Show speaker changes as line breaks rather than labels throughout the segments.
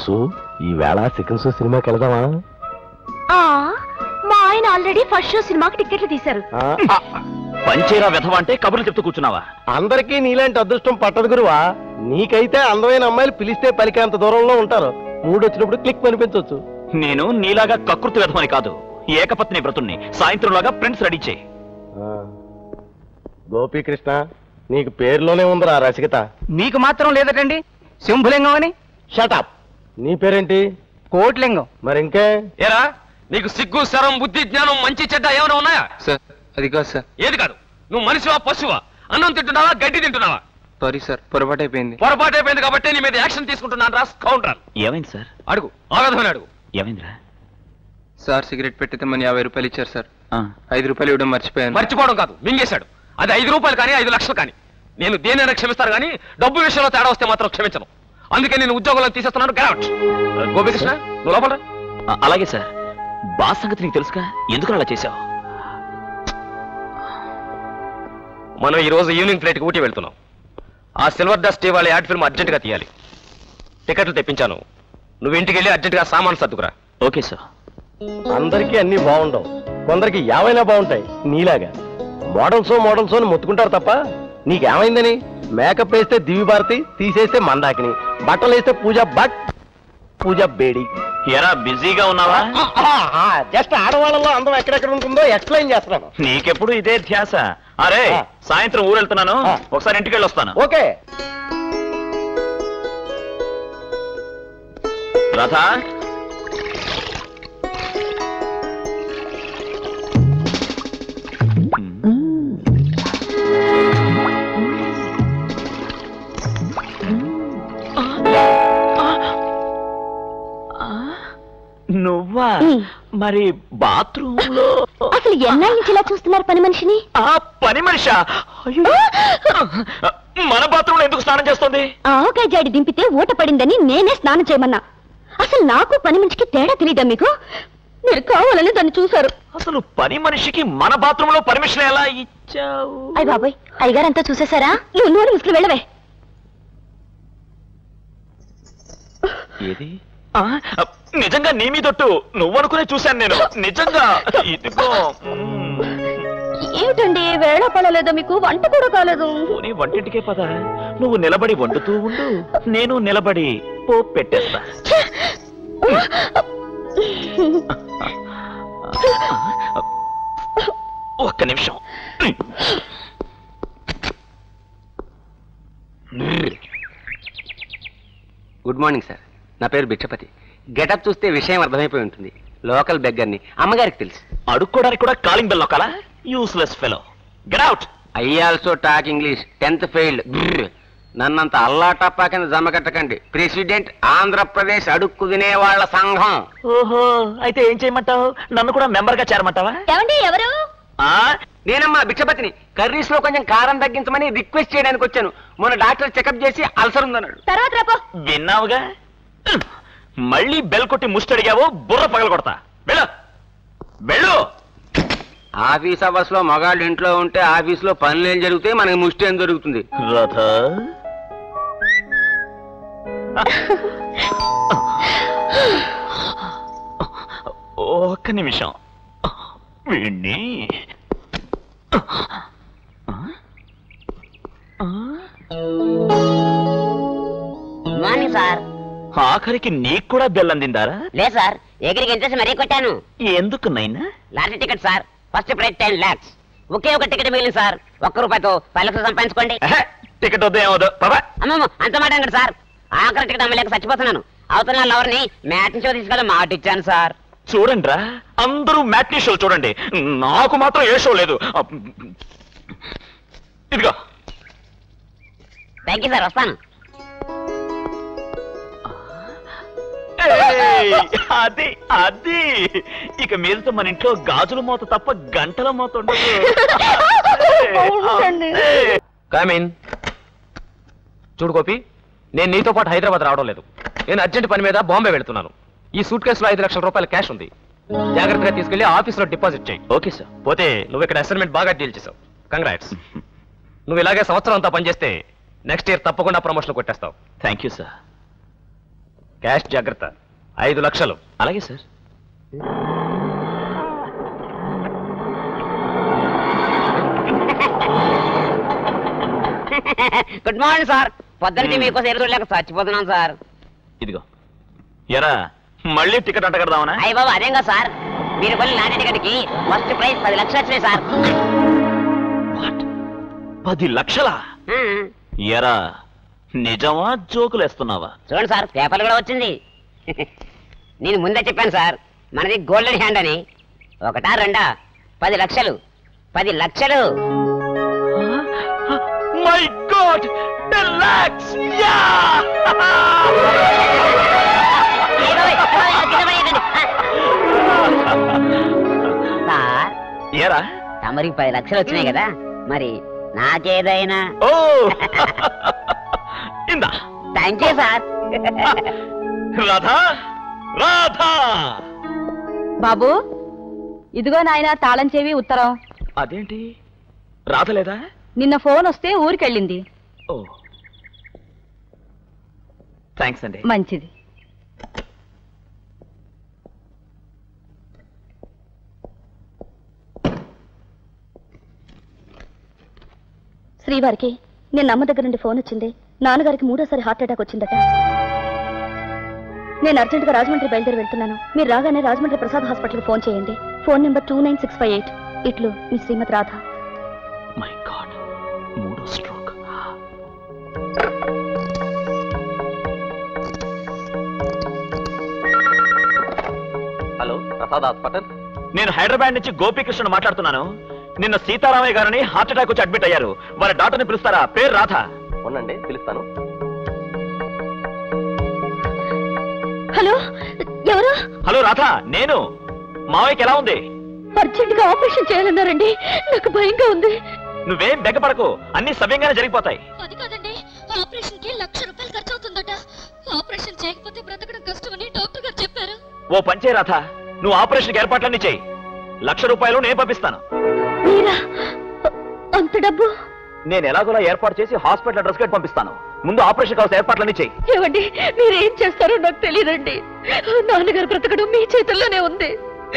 బోసు ఈ వేళ second show సినిమాకి వెళదామా
ఆ, మా ఆయన ఆల్రెడీ ఫస్ట్ షో సినిమాకి టికెట్లు తీశారు
ఆ, ఆ,
పంచేరా విధవ అంటే కబుర్లు చెప్తూ కూర్చున్నావా
అందరికీ నీలాంటి అదృష్టం పట్టదు గురువా నీకైతే అందమైన అమ్మాయిలు పిలిస్తే పలికేంత దూరంలో ఉంటారు మూడు వచ్చినప్పుడు క్లిక్ అనిపించవచ్చు
నేను నీలాగా కకృతి విధమని కాదు ఏకపత్ని వ్రతుణ్ణి సాయంత్రంలాగా ప్రింట్స్ రెడీ చేయి
గోపీకృష్ణ నీకు పేరులోనే ఉందిరా రసికత
మీకు మాత్రం లేదటండి శంభులింగం అని
షటప్ నీ పేరేంటి
కోట్లింగం
మరి ఇంకే
ఏరా నీకు సిగ్గు శరం బుద్ధి జ్ఞానం మంచి చెడ్డ ఏమైనా ఉన్నాయా
సార్ అది కాదు సార్
ఏది కాదు నువ్వు మనిషివా పశువా అన్నం తింటున్నావా గడ్డి తింటున్నావా
సారీ సార్ పొరపాటు అయిపోయింది
పొరపాటు అయిపోయింది కాబట్టి నీ మీద యాక్షన్ తీసుకుంటున్నాను రా కౌంటర్
ఏమైంది సార్
అడుగు ఆ విధమైన అడుగు
ఏమైందిరా
సార్ సిగరెట్ పెట్టితే మన యాభై రూపాయలు ఇచ్చారు సార్
ఆ,
ఐదు రూపాయలు ఇవ్వడం మర్చిపోయాను
మర్చిపోవడం కాదు మింగేశాడు అది ఐదు రూపాయలు కానీ ఐదు లక్షలు కానీ నేను దేనైనా క్షమిస్తాను కానీ డబ్బు విషయంలో తేడా వస్తే మాత్రం క్షమించను అందుకే నేను ఉద్యోగంలో తీసేస్తున్నాను గెలవట్ గోపికృష్ణ నువ్వు లోపల రా.
ఆ, అలాగే సార్ బాస్ సంగతి నీకు తెలుసుగా ఎందుకు అలా చేశావు
మనం ఈ రోజు ఈవినింగ్ ఫ్లైట్కి ఊటీ వెళ్తున్నాం ఆ సిల్వర్ డస్ట్ వాళ్ళ యాడ్ ఫిల్మ్ అర్జెంటుగా తీయాలి టికెట్లు తెప్పించాను నువ్వు ఇంటికి వెళ్ళి అర్జెంటుగా సామాన్ సర్దుకురా
ఓకే సార్
అందరికీ అన్ని బాగుండవు కొందరికి ఏమైనా బాగుంటాయి నీలాగా మోడల్సో మోడల్సో అని మొత్తుకుంటారు తప్ప నీకేమైందని మేకప్ వేస్తే దివి భారతి తీసేస్తే మందాకిని బట్టలు వేస్తే పూజ బట్ పూజ బేడి
ఎరా బిజీగా ఉన్నావా
జస్ట్ ఆడవాళ్ళలో అందం ఎక్కడెక్కడ ఉంటుందో ఎక్స్ప్లెయిన్ చేస్తున్నాను
నీకెప్పుడు ఇదే ధ్యాస అరే
ఆ.
సాయంత్రం ఊరు వెళ్తున్నాను
ఆ.
ఒకసారి ఇంటికి వెళ్ళి వస్తాను
ఓకే
రాధా నువ్వా
ఉమ్.
మరి బాత్రూమ్ లో
అసలు ఎన్నాళ్ళ నుంచి ఇలా చూస్తున్నారు పని మనిషిని
ఆ పని మనిషా అయ్యో. మన బాత్రూమ్ లో ఎందుకు స్నానం చేస్తుంది
ఆవకాయ జాడి దింపితే ఊట పడిందని నేనే స్నానం చేయమన్నా అసలు నాకు పని మనిషికి తేడా తెలియదా మీకు మీరు కావాలని దాన్ని చూశారు
అసలు పని మనిషికి మన బాత్రూమ్ లో పర్మిషన్ ఎలా ఇచ్చావు
అయ్య బాబాయ్ అయ్యగారంతా చూసేశారా నువ్వు నూనె ముసులు వెళ్ళవే
ఏది ఆ, నిజంగా నీ మీదొట్టు నువ్వు అనుకునే చూశాను నేను నిజంగా ఇదిగో మ్మ్.
ఏమిటండి వేళ పడలేదా మీకు వంట కూడా కాలేదు
పోనీ వంటింటికే పద నువ్వు నిలబడి వండుతూ ఉండు నేను నిలబడి పోపు పెట్టేస్తా ఒక్క నిమిషం
గుడ్ మార్నింగ్ సార్ నా పేరు బిచ్చపతి గెటప్ చూస్తే విషయం అర్థమైపోయి ఉంటుంది లోకల్ బెగ్గర్ని అమ్మగారికి తెలుసు
అడుక్కోడానికి కూడా కాలింగ్ బెల్ నొక్కాలా useless fellow get out
I also talk English tenth failed నన్నంత అల్లా టప్పా కింద జమ కట్టకండి ప్రెసిడెంట్ ఆంధ్రప్రదేశ్ అడుక్కు తినేవాళ్ల సంఘం
ఓహో అయితే ఏం చేయమంటావు నన్ను కూడా మెంబర్ గా చేరమంటావా
ఏమండి ఎవరు
ఆ
నేనమ్మా బిచ్చపతిని కర్రీస్ లో కొంచెం కారం తగ్గించమని రిక్వెస్ట్ చేయడానికి వచ్చాను మొన్న డాక్టర్ చెకప్ చేసి అల్సర్ ఉందన్నాడు
తర్వాత రాపో
విన్నావుగా మళ్ళీ బెల్ కొట్టి ముష్టడిగావు బుర్ర పగల కొడతా వెళ్ళు వెళ్ళు
ఆఫీస్ అవర్స్ లో మగాళ్ళు ఇంట్లో ఉంటే ఆఫీస్ లో పనులు ఏం జరిగితే మనకి ముష్టి ఏం జరుగుతుంది
రథ ఒక్క నిమిషం వీణ్ణి
మార్నింగ్ సార్
ఆఖరికి నీకు కూడా బెల్ అందిందారా
లేదు సార్ ఎగిరికి ఇంట్రెస్ట్ మరీ కొట్టాను
ఎందుకు నైనా
lottery ticket sir first prize ten lakhs ఒకే ఒక టికెట్ మిగిలింది సార్ ఒక్క రూపాయితో పది లక్షలు సంపాదించుకోండి
ఎహె, టికెట్ వద్దు ఏమవుదు పదా
అమ్మమ్మ అంత మాట అండి సార్ ఆఖరి టికెట్ అమ్మలేక చచ్చిపోతున్నాను అవతల లవర్ని మ్యాచ్ షో తీసుకెళ్ళి మాట ఇచ్చాను సార్
చూడండి అందరూ మ్యాట్నీ షో చూడండి నాకు మాత్రం ఏ షో లేదు ఇదిగో
థ్యాంక్ యూ సార్ వస్తాను
ఏయ్, అది అది ఇక మీదతో మన ఇంట్లో గాజుల మూత తప్ప గంటల మూత ఉండదు
అవునండి.
కామీన్ చూడు గోపి నేను నీతో పాటు హైదరాబాద్ రావడం లేదు నేను అర్జెంట్ పని మీద బాంబే వెళ్తున్నాను ఈ సూట్ కేసులో ఐదు లక్షల రూపాయల క్యాష్ ఉంది జాగ్రత్తగా తీసుకెళ్లి ఆఫీస్లో డిపాజిట్ చేయి
ఓకే సార్
పోతే నువ్వు ఇక్కడ అసైన్మెంట్ బాగా డీల్ చేసావు కంగ్రాట్స్ నువ్వు ఇలాగే సంవత్సరం అంతా పనిచేస్తే నెక్స్ట్ ఇయర్ తప్పకుండా ప్రమోషన్ కొట్టేస్తావు
థ్యాంక్ యూ సార్ క్యాష్ జాగ్రత్త ఐదు లక్షలు
అలాగే సార్
గుడ్ మార్నింగ్ సార్ పొద్దున్నకి మీకోసం ఎదురు చూడలేక చచ్చిపోతున్నాం సార్
ఇదిగో ఎరా మళ్ళీ టికెట్ అంట కడదామనా
అయ్య బాబు అదేం కదా సార్ మీరు కొన్ని లాంటి టికెట్కి ఫస్ట్ ప్రైజ్ పది లక్షలు వచ్చినాయి సార్
వాట్ పది లక్షలా
ఆ,
ఎరా నిజమా జోకులు వేస్తున్నావా
చూడండి సార్ పేపర్లు కూడా వచ్చింది నేను ముందే చెప్పాను సార్ మనది గోల్డెన్ హ్యాండ్ అని ఒకటా రెండా పది లక్షలు పది లక్షలు
మై గాడ్ టెన్ లాక్స్ యా
అయ్య బాబోయ్, అయ్య బాబోయ్, కింద పడేయకండి. ఆ. సార్
ఎరా
తమరికి పది లక్షలు వచ్చినాయి కదా మరి నాకేదైనా
ఓ ఇందా
thank you sir
Radha Radha
బాబు ఇదిగో నాయన తాళం చెవి ఉత్తరం
అదేంటి రాధలేదా
నిన్న ఫోన్ వస్తే ఊరికెళ్ళింది
ఓ థ్యాంక్స్ అండి
మంచిది శ్రీవారికి నిన్న అమ్మ దగ్గర నుండి ఫోన్ వచ్చింది నాన్నగారికి మూడోసారి హార్ట్ అటాక్ వచ్చిందట నేను అర్జెంటుగా రాజమండ్రి బయలుదేరి వెళ్తున్నాను మీరు రాగానే రాజమండ్రి ప్రసాద్ హాస్పిటల్కి ఫోన్ చేయండి phone number two nine six five eight ఇట్లు మీ శ్రీమతి రాధ
మై గాడ్ మూడో స్ట్రోక్
హలో ప్రసాద్ హాస్పిటల్
నేను హైదరాబాద్ నుంచి గోపీకృష్ణ మాట్లాడుతున్నాను నిన్న సీతారామయ్య గారని హార్ట్ అటాక్ వచ్చి అడ్మిట్ అయ్యారు వాళ్ళ డాక్టర్ని పిలుస్తారా పేరు రాధ
ఉండండి పిలుస్తాను
హలో ఎవరు
హలో రాధ నేను మావయ్యకి ఎలా ఉంది
అర్జెంటుగా ఆపరేషన్ చేయాలన్నారండి నాకు భయంగా ఉంది
నువ్వేం బెగ్గపడకు అన్ని సవ్యంగానే జరిగిపోతాయి
అది కాదండి ఆపరేషన్ కి లక్ష రూపాయలు ఖర్చు అవుతుందట ఆపరేషన్ చేయకపోతే బ్రతకడం కష్టమని డాక్టర్ గారు చెప్పారు
ఓ పంచే రాధ నువ్వు ఆపరేషన్కి ఏర్పాట్లన్నీ చేయి లక్ష రూపాయలు నేను పంపిస్తాను
మీరా అ- అంత డబ్బు
నేను ఎలాగోలా ఏర్పాటు చేసి హాస్పిటల్ అడ్రస్ కి పంపిస్తాను ముందు ఆపరేషన్ కావాల్సిన ఏర్పాట్లన్నీ చేయి
ఏమండి మీరేం చేస్తారో నాకు తెలియదండి నాన్నగారు బ్రతకడం మీ చేతుల్లోనే ఉంది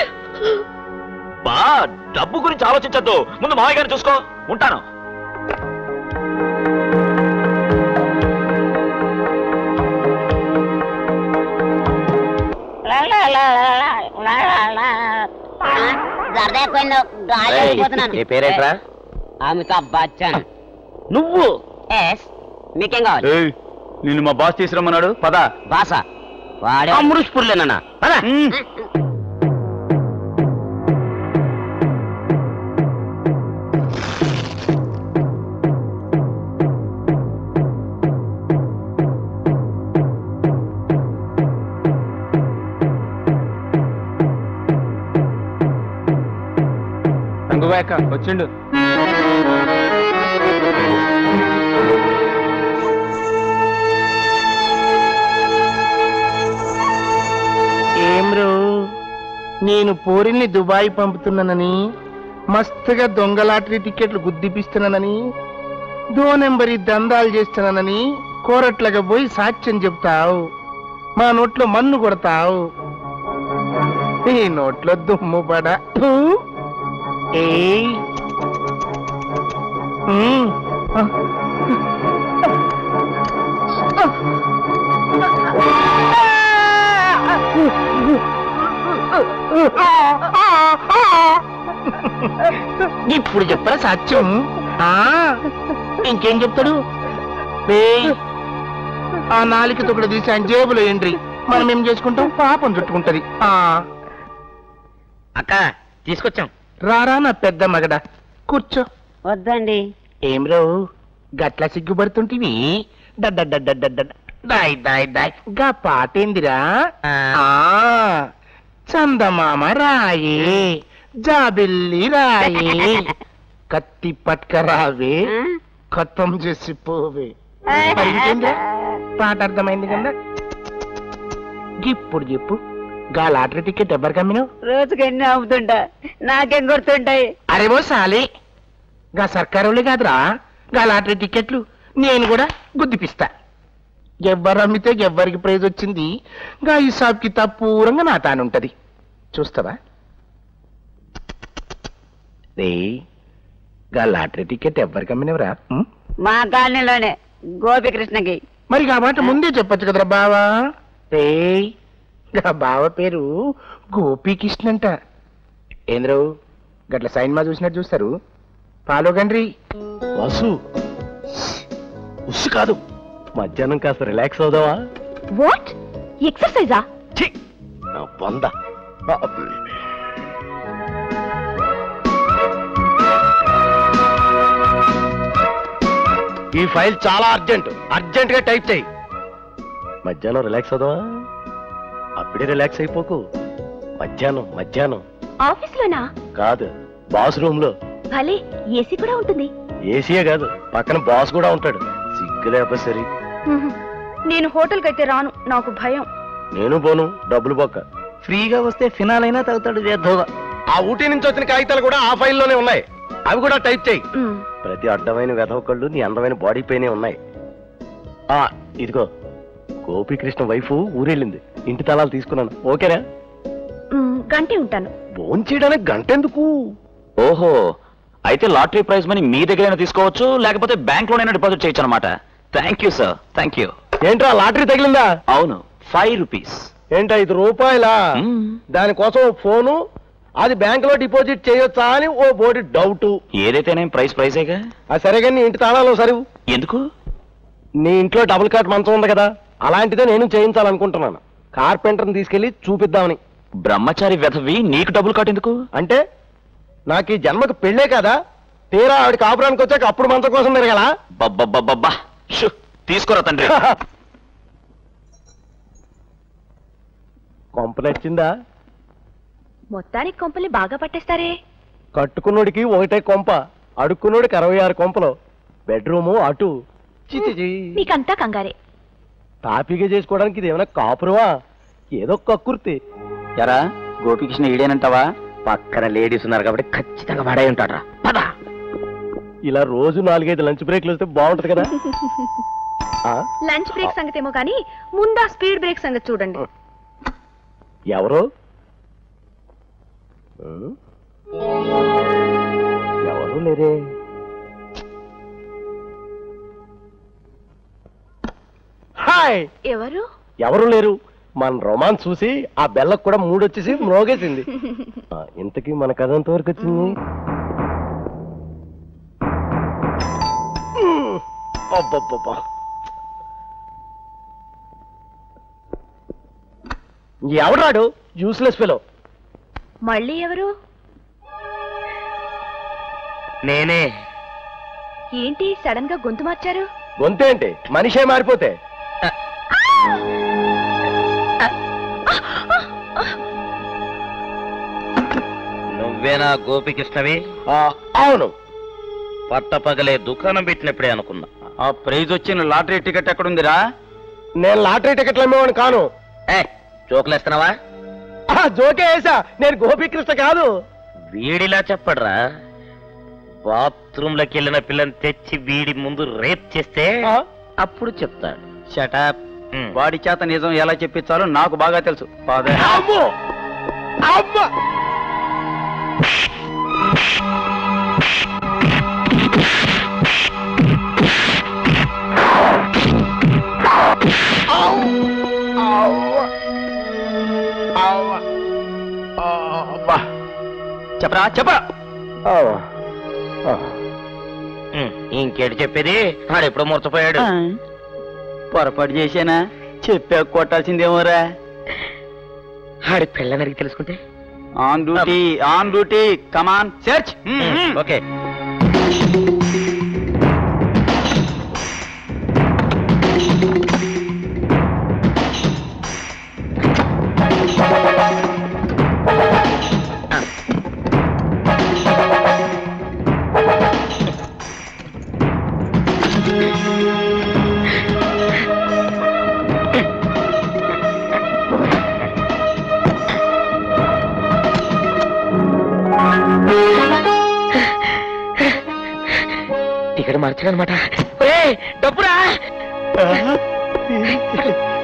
బా డబ్బు గురించి ఆలోచించద్దు ముందు మావయ్య గారిని చూసుకో ఉంటాను
సరదా ఎక్కువైందో గాలి వెళ్ళిపోతున్నాను
ఏ పేరేట్రా
అమితాబ్ బచ్చన్
నువ్వు
ఎస్ మీకేం కావాలి
నిన్ను మా బాస్ తీసుకురమ్మన్నాడు పద
బాస వాడే
అమృష్పూర్లేనన్నా పద
రంగువాక వచ్చిండు
ఏమ్రో నేను పోరిల్ని దుబాయ్ పంపుతున్నానని మస్తుగా దొంగ లాటరీ టికెట్లు గుద్దిపిస్తున్నానని దో నెంబరి దందాలు చేస్తున్నానని కోరట్లగా పోయి సాక్ష్యం చెప్తావు మా నోట్లో మన్ను కొడతావు ఈ నోట్లో దుమ్ము పడ థూ. ఏయ్ ఉమ్. ఇప్పుడు చెప్పరా సత్యం ఆ ఇంకేం చెప్తాడు ఏయ్, ఆ నాలిక తొక్కడ తీసి ఆయన జేబులో ఎంట్రీ మనం ఏం చేసుకుంటాం పాపం చుట్టుకుంటది ఆ
అక్క తీసుకొచ్చాం
రారా నా పెద్ద మగడ కూర్చో
వద్దండి
ఏం రావు గట్ల సిగ్గుపడుతుంటివి డడ్డడ్డడ్డడ్డ దాయ్ దాయ్ దాయ్ గా పాటేందిరా ఆ చందమామ రాయే జాబిల్లి రాయే కత్తి పట్కరావే కత్తం చేసి పోవే మరి ఇంకేందిరా పాట అర్థమైంది కదా ఇప్పుడు చెప్పు గా లాటరీ టికెట్ ఎవరికి అమ్మినావు
రోజుకి ఎన్ని అమ్ముతుంటా నాకేం గుర్తుంటాయి
అరే ఓ సాలి గా సర్కారోళ్ళే కాదురా గా లాటరీ టికెట్లు నేను కూడా గుద్దిపిస్తా ఎవ్వరు అమ్మితే ఎవ్వరికి ప్రైజ్ వచ్చింది గా హిసాబ్ కితాబ్ పూరంగా నా తానుంటది చూస్తావా రే గా లాటరీ టికెట్ ఎవ్వరికి అమ్మినవరా ఉం?
మా కాలనీలోనే గోపికృష్ణకి
మరి ఆ మాట ముందే చెప్పొచ్చు కదరా బావా రే గా బావ పేరు గోపీకృష్ణ అంట ఏంద్రవు గట్ల సైన్మా చూసినట్టు చూస్తారు పాలోగండ్రి
వాసు ఉస్సు కాదు మధ్యాహ్నం కాస్త రిలాక్స్ అవుదావా
వాట్ ఎక్సర్సైజా
ఛీ! నా బొంద ఈ ఫైల్ చాలా అర్జెంట్ అర్జెంట్ గా టైప్ చేయి మధ్యాహ్నం రిలాక్స్ అవుదావా అప్పుడే రిలాక్స్ అయిపోకు మధ్యాహ్నం మధ్యాహ్నం
ఆఫీస్ లోనా
కాదు బాస్ రూమ్ లో
భలే ఏసీ కూడా ఉంటుంది
ఏసీయే కాదు పక్కన బాస్ కూడా ఉంటాడు సిగ్గు లేకపోతే సరి
నేను హోటల్ కైతే రాను నాకు భయం
నేను పోను డబ్బులు బొక్క
ఫ్రీగా వస్తే ఫినాల్ అయినా తాగుతాడు వేద్దోగా
ఆ ఊటీ నుంచి వచ్చిన కాగితాలు కూడా ఆ ఫైల్లోనే ఉన్నాయి అవి కూడా టైప్ చేయి ప్రతి అడ్డమైన వెధవ కళ్ళు నీ అందమైన బాడీ పైనే ఉన్నాయి ఆ ఇదిగో గోపీకృష్ణ వైఫ్ ఊరెళ్ళింది ఇంటి తలాలు తీసుకున్నాను ఓకేనా
గంటే ఉంటాను
భోంచేయడానికి గంటెందుకు
ఓహో అయితే లాటరీ ప్రైజ్ మనీ మీ దగ్గరైనా తీసుకోవచ్చు లేకపోతే బ్యాంక్ లోనైనా డిపాజిట్ చేయొచ్చు అనమాట thank you sir thank you
ఏంట్రా లాటరీ తగిలిందా
అవును ఫైవ్ రూపీస్
ఏంటా ఐదు రూపాయలా దానికోసం ఓ ఫోను అది బ్యాంక్ లో డిపాజిట్ చేయొచ్చా అని ఓ బోడి డౌట్
ఏదైతేనే ప్రైస్ ప్రైజేగా
ఆ సరే కానీ నీ ఇంటి తాళాలు సరివు
ఎందుకు
నీ ఇంట్లో డబుల్ కాట్ మంచం ఉంది కదా అలాంటిదే నేను చేయించాలనుకుంటున్నాను కార్పెంటర్ని తీసుకెళ్లి చూపిద్దామని
బ్రహ్మచారి వెధవి నీకు డబ్బులు కట్టేందుకు
అంటే నాకు ఈ జన్మకు పెళ్ళే కదా తీరా ఆవిడ కాపురానికి వచ్చాక అప్పుడు మంచం కోసం తిరగల
బబ్బబ్బబ్బబ్బా షు, తీసుకోరా తండ్రి
కొంప నచ్చిందా
మొత్తానికి కొంపల్ని బాగా పట్టేస్తారే
కట్టుకున్నోడికి ఒకటే కొంప అడుక్కున్నోడికి అరవై ఆరు కొంపలు బెడ్రూము అటు చిచి
మీకంతా కంగారే
తాపీగా చేసుకోవడానికి ఇది ఏమైనా కాపురమా ఏదో కక్కుర్తి
ఎరా గోపికృష్ణ ఈడేనంటావా
పక్కన లేడీస్ ఉన్నారు కాబట్టి ఖచ్చితంగా వాడే ఉంటాడు పద
ఇలా రోజు నాలుగైదు లంచ్ బ్రేక్లు వస్తే బాగుంటది కదా ఆ?
లంచ్ బ్రేక్ సంగతి ఏమో కానీ ముందా స్పీడ్ బ్రేక్ సంగతి చూడండి
ఎవరు ఆ? ఎవరు లేరే హాయ్
ఎవరు
ఎవరు లేరు మన రొమాన్స్ చూసి ఆ బెల్లకు కూడా మూడొచ్చేసి మ్రోగేసింది ఆ, ఇంతకీ మన కథ ఎంతవరకు వచ్చింది ఉమ్, అబ్బబ్బబ్బా. ఎవడాడు యూస్లెస్ ఫెలో
మళ్ళీ ఎవరు
నేనే
ఏంటి సడన్ గా గొంతు మార్చారు
గొంతేంటి మనిషే మారిపోతే
నువ్వేనా గోపికృష్ణవి
ఆ, అవును
పట్టపగలే దుకాణం పెట్టినప్పుడే అనుకున్నా
ఆ ప్రైజ్ వచ్చిన లాటరీ టికెట్ ఎక్కడుందిరా
నేను లాటరీ టికెట్లు అమ్మేవాడిని కాను
ఏ జోకులేస్తున్నావా
ఆ, జోకే వేసా నేను గోపీకృష్ణ కాదు
వీడిలా చెప్పడ్రా బాత్రూమ్ లోకి వెళ్ళిన పిల్లని తెచ్చి వీడి ముందు రేప్ చేస్తే
ఆ?
అప్పుడు చెప్తాడు
షటప్
ఉమ్.
వాడి చేత నిజం ఎలా చెప్పించాలో నాకు బాగా తెలుసు పద.
అమ్మో అమ్మ
చెప్పరా చెప్పరా
ఉమ్, ఇంకేటి చెప్పేది ఆడెప్పుడో మూర్చపోయాడు
పొరపాటు చేశానా చెప్పా కొట్టాల్సిందేమోరా
ఆడి పిల్లని అడిగి తెలుసుకుంటే
on duty on duty come on search
okay ticket మార్చాడనమాట డబ్బురా
డ్యూటీ